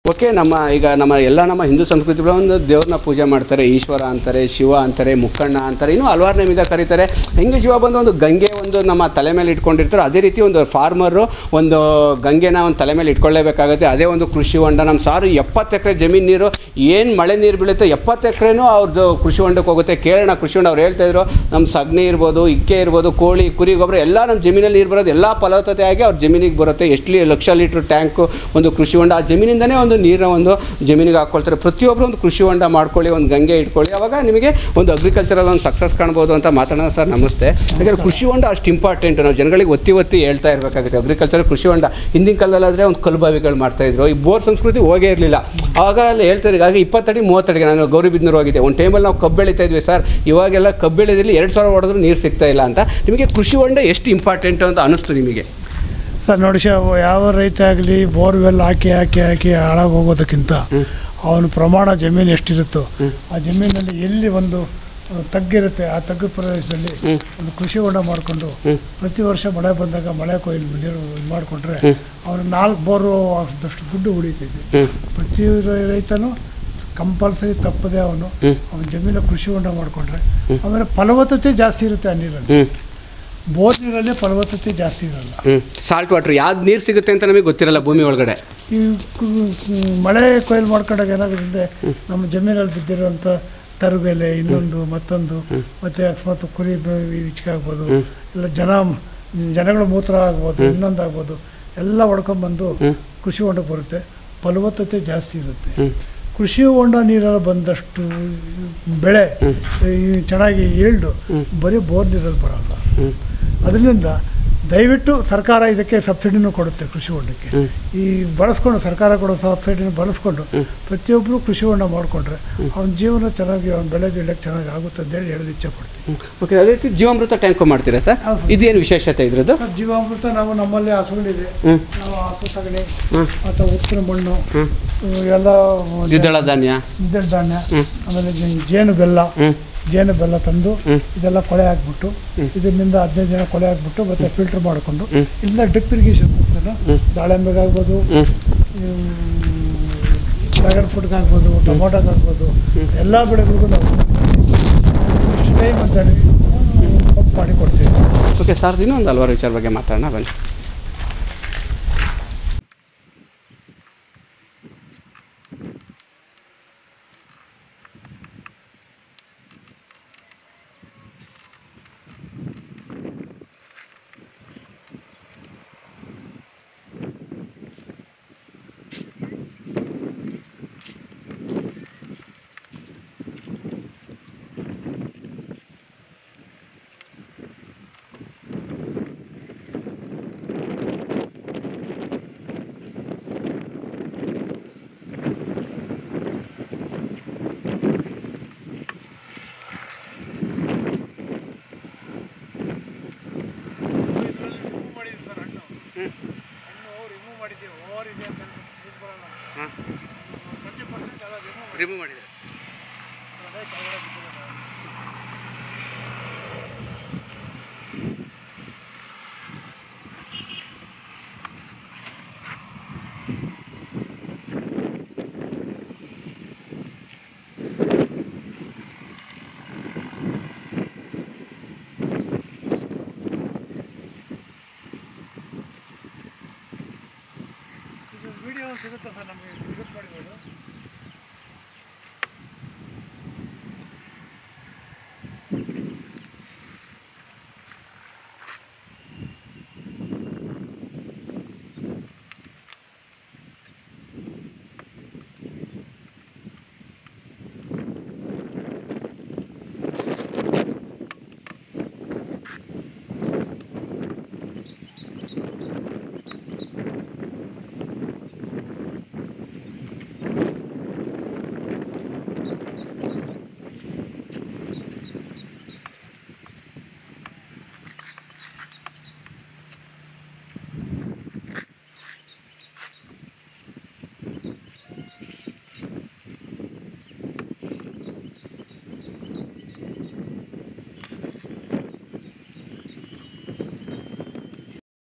Okay ನಮ್ಮ ಈಗ ನಮ್ಮ ಎಲ್ಲ ನಮ್ಮ ಹಿಂದೂ ಸಂಸ್ಕೃತಿಗಳು ಒಂದು ದೇವ್ರನ್ನ ಪೂಜೆ ಮಾಡ್ತಾರೆ ಈಶ್ವರ ಅಂತಾರೆ ಶಿವ ಅಂತಾರೆ ಮುಕ್ಕಣ್ಣ ಅಂತಾರೆ ಇನ್ನೂ ಹಲವಾರು ನೇಮಿಂದ ಕರೀತಾರೆ ಹೆಂಗೆ ಶಿವ ಬಂದು ಒಂದು ಗಂಗೆ ಒಂದು ನಮ್ಮ ತಲೆ ಮೇಲೆ ಇಟ್ಕೊಂಡಿರ್ತಾರೆ ಅದೇ ರೀತಿ ಒಂದು ಫಾರ್ಮರು ಒಂದು ಗಂಗೆನ ಒಂದು ತಲೆ ಮೇಲೆ ಇಟ್ಕೊಳ್ಳೇಬೇಕಾಗುತ್ತೆ ಅದೇ ಒಂದು ಕೃಷಿ ಹೊಂಡ ನಮ್ಮ ಸಾರು ಎಪ್ಪತ್ತು ಎಕರೆ ಜಮೀನು ನೀರು ಏನು ಮಳೆ ನೀರು ಬೀಳುತ್ತೆ ಎಪ್ಪತ್ತು ಎಕರೆನೂ ಅವ್ರದ್ದು ಕೃಷಿ ಹೊಂಡಕ್ಕೆ ಹೋಗುತ್ತೆ ಕೇಳೋಣ ಕೃಷಿ ಹೊಂಡ ಅವ್ರು ಹೇಳ್ತಾ ಇದ್ರು ನಮ್ಮ ಸಗಣಿ ಇರ್ಬೋದು ಇಕ್ಕೆ ಇರ್ಬೋದು ಕೋಳಿ ಕುರಿ ಗೊಬ್ಬರ ಎಲ್ಲ ನಮ್ಮ ಜಮೀನಲ್ಲಿ ನೀರು ಬರೋದು ಎಲ್ಲ ಫಲವತ್ತತೆ ಆಗಿ ಅವ್ರ ಜಮೀನಿಗೆ ಬರುತ್ತೆ ಎಷ್ಟು ಲೀ- ಲಕ್ಷ ಲೀಟ್ರ್ ಟ್ಯಾಂಕು ಒಂದು ಕೃಷಿ ಹೊಂಡ ಆ ಜಮೀನಿಂದನೇ ಒಂದು ನೀರನ್ನ ಒಂದು ಜಮೀನಿಗೆ ಹಾಕ್ಕೊಳ್ತಾರೆ ಪ್ರತಿಯೊಬ್ಬರು ಒಂದು ಕೃಷಿ ಹೊಂಡ ಮಾಡ್ಕೊಳ್ಳಿ ಒಂದು ಗಂಗೆ ಇಟ್ಕೊಳ್ಳಿ ಅವಾಗ ನಿಮಗೆ ಒಂದು ಅಗ್ರಿಕಲ್ಚರಲ್ ಒಂದು ಸಕ್ಸಸ್ ಕಾಣ್ಬೋದು ಅಂತ ಮಾತಾಡೋಣ ಸರ್ ನಮಸ್ತೆ ಯಾಕಂದರೆ ಕೃಷಿ ಹೊಂಡ ಅಷ್ಟು ಇಂಪಾರ್ಟೆಂಟ್ ನಾವು ಜನಗಳಿಗೆ ಒತ್ತಿ ಒತ್ತಿ ಹೇಳ್ತಾ ಇರಬೇಕಾಗುತ್ತೆ ಅಗ್ರಿಕಲ್ಚರ್ ಕೃಷಿ ಹೊಂಡ ಹಿಂದಿನ ಕಾಲದಲ್ಲಾದರೆ ಒಂದು ಕಲ್ಬಾವಿಗಳು ಮಾಡ್ತಾಯಿದ್ರು ಈ ಬೋರ್ ಸಂಸ್ಕೃತಿ ಹೋಗೇ ಇರಲಿಲ್ಲ ಆವಾಗ ಅಲ್ಲಿ ಹೇಳ್ತಾರೆ ಆಗ ಇಪ್ಪತ್ತಡಿ ಮೂವತ್ತಡಿಗೆ ನಾನು ಗೌರಿಬಿದ್ನೂರು ಹೋಗಿದ್ದೆ ಒಂದು ಟೈಮಲ್ಲಿ ನಾವು ಕಬ್ಬು ಬೆಳೀತಾ ಇದ್ವಿ ಸರ್ ಇವಾಗೆಲ್ಲ ಕಬ್ಬು ಬೆಳೆದಲ್ಲಿ ಎರಡು ಸಾವಿರ ಹೊಡೆದ್ರು ನೀರು ಸಿಗ್ತಾ ಇಲ್ಲ ಅಂತ ನಿಮಗೆ ಕೃಷಿ ಹೊಂಡ ಎಷ್ಟು ಇಂಪಾರ್ಟೆಂಟ್ ಅಂತ ಅನಿಸ್ತು ನಿಮಗೆ ಸರ್ ನೋಡಿ ಸರ್ ಯಾವ ರೈತ ಆಗಲಿ ಬೋರ್ವೆಲ್ ಹಾಕಿ ಹಾಕಿ ಹಾಕಿ ಹಾಳಾಗಿ ಹೋಗೋದಕ್ಕಿಂತ ಅವನ ಪ್ರಮಾಣ ಜಮೀನು ಎಷ್ಟಿರುತ್ತೋ ಆ ಜಮೀನಲ್ಲಿ ಎಲ್ಲಿ ಒಂದು ಆ, ತಗ್ಗಿರುತ್ತೆ ಆ ತಗ್ಗು ಪ್ರದೇಶದಲ್ಲಿ ಒಂದು ಕೃಷಿ ಹೊಂಡ ಮಾಡಿಕೊಂಡು ಪ್ರತಿ ವರ್ಷ ಮಳೆ ಬಂದಾಗ ಮಳೆ ಕೊಯ್ಲು ನೀರು ಇದು ಮಾಡಿಕೊಂಡ್ರೆ ಅವನು ನಾಲ್ಕು ಬೋರು ಹಾಕಿದಷ್ಟು ದುಡ್ಡು ಉಳಿತೈತೆ ಪ್ರತಿ ರೈ- ರೈತನು ಕಂಪಲ್ಸರಿ ತಪ್ಪದೆ ಅವನು ಅವನ ಜಮೀನು ಕೃಷಿ ಹೊಂಡ ಮಾಡಿಕೊಂಡ್ರೆ ಆಮೇಲೆ ಫಲವತ್ತತೆ ಜಾಸ್ತಿ ಇರುತ್ತೆ ಆ ನೀರಲ್ಲಿ ಹ್ಞೂ ಬೋರ್ ನೀರಲ್ಲಿ ಫಲವತ್ತತೆ ಜಾಸ್ತಿ ಇರಲ್ಲ ಹ್ಞೂ ಸಾಲ್ಟ್ ವಾಟ್ರ್ ಯಾವ್ದು ನೀರು ಸಿಗುತ್ತೆ ಅಂತ ನಮಗೆ ಗೊತ್ತಿರಲ್ಲ ಭೂಮಿ ಒಳಗಡೆ ಈ ಕು- ಕು- ಮಳೆ ಕೊಯ್ಲು ಮಾಡ್ಕೊಂಡಾಗ ಏನಾಗುತ್ತೆ ನಮ್ಮ ಜಮೀನಲ್ಲಿ ಬಿದ್ದಿರೋಂಥ ತರುಗೆಲೆ ಇನ್ನೊಂದು ಮತ್ತೊಂದು ಮತ್ತೆ ಅಕಸ್ಮಾತ್ ಕುರಿ ಈಚಿಕೆ ಆಗ್ಬೋದು ಇಲ್ಲ ಜನ ಜನಗಳ ಮೂತ್ರ ಆಗ್ಬೋದು ಇನ್ನೊಂದು ಆಗ್ಬೋದು ಎಲ್ಲ ಹೊಡ್ಕೊಂಬಂದು ಕೃಷಿ ಹೊಂಡಕ್ಕೆ ಬರುತ್ತೆ ಫಲವತ್ತತೆ ಜಾಸ್ತಿ ಇರುತ್ತೆ ಕೃಷಿ ಹೊಂಡ ನೀರೆಲ್ಲ ಬಂದಷ್ಟು ಬೆಳೆ ಈ ಚೆನ್ನಾಗಿ ಈಲ್ಡು ಬರೀ ಬೋರ್ ನೀರಲ್ಲಿ ಬರೋಲ್ಲ ಅದರಿಂದ ದಯವಿಟ್ಟು ಸರ್ಕಾರ ಇದಕ್ಕೆ ಸಬ್ಸಿಡಿನೂ ಕೊಡುತ್ತೆ ಕೃಷಿ ಹೊಂಡಕ್ಕೆ ಈ ಬಳಸ್ಕೊಂಡು ಸರ್ಕಾರ ಕೊಡೋ ಸಬ್ಸಿಡಿನ ಬಳಸ್ಕೊಂಡು ಪ್ರತಿಯೊಬ್ಬರು ಕೃಷಿ ಹೊಂಡ ಮಾಡಿಕೊಂಡ್ರೆ ಅವನ ಜೀವನ ಚೆನ್ನಾಗಿ ಅವ್ನ ಬೆಳೆ ಬೆಳೆಯಕ್ಕೆ ಚೆನ್ನಾಗಿ ಆಗುತ್ತೆ ಅಂತೇಳಿ ಹೇಳಲು ಇಚ್ಛೆ ಪಡ್ತೀನಿ ಓಕೆ ಅದೇ ರೀತಿ ಜೀವಾಮೃತ ಟ್ಯಾಂಕು ಮಾಡ್ತೀರಾ ಸರ್ ಹೌದು ಸರ್. ಇದೇನು ವಿಶೇಷತೆ ಇದ್ರದ್ದು ಸರ್ ಜೀವಾಮೃತ ನಾವು ನಮ್ಮಲ್ಲಿ ಹಸುಗಳಿದೆ ಹ್ಮ್. ನಾವು ಹಸು ಸಗಣಿ ಹ್ಮ್. ಅಥವಾ ಉಪ್ಪಿನ ಮಣ್ಣು ಇವು ಎಲ್ಲ ದ್ವಿದಳ ಧಾನ್ಯ ದ್ವಿದಳ ಧಾನ್ಯ ಆಮೇಲೆ ಜೇ- ಜೇನು ಬೆಲ್ಲ ಹ್ಞೂ ಜೇನು ಬೆಲ್ಲ ತಂದು ಇದೆಲ್ಲ ಕೊಳೆ ಹಾಕ್ಬಿಟ್ಟು ಇದರಿಂದ ಹದಿನೈದು ಜನ ಕೊಳೆ ಹಾಕ್ಬಿಟ್ಟು ಮತ್ತೆ ಫಿಲ್ಟರ್ ಮಾಡಿಕೊಂಡು ಇಲ್ಲ ಡ್ರಿಪ್ ಇರಿಗೇಷನ್ ದಾಳಿಂಬೆಗಾಗ್ಬೋದು ಡ್ರ್ಯಾಗನ್ ಫ್ರೂಟ್ಗಾಗ್ಬೋದು ಟೊಮೊಟೊಗಾಗ್ಬೋದು ಎಲ್ಲ ಬೆಳೆಗಳಿಗೂ ನಾವು ಇಷ್ಟು ಟೈಮ್ ಅಂತ ಹೇಳಿ ಪಂಪ್ ಮಾಡಿ ಕೊಡ್ತೀವಿ ಓಕೆ ಸರ್ ಇನ್ನೂ ಒಂದು ಹಲವಾರು ವಿಚಾರ ಬಗ್ಗೆ ಮಾತಾಡೋಣ ಬನ್ನಿ ರಿಮೂವ್ ಮಾಡಿದೆ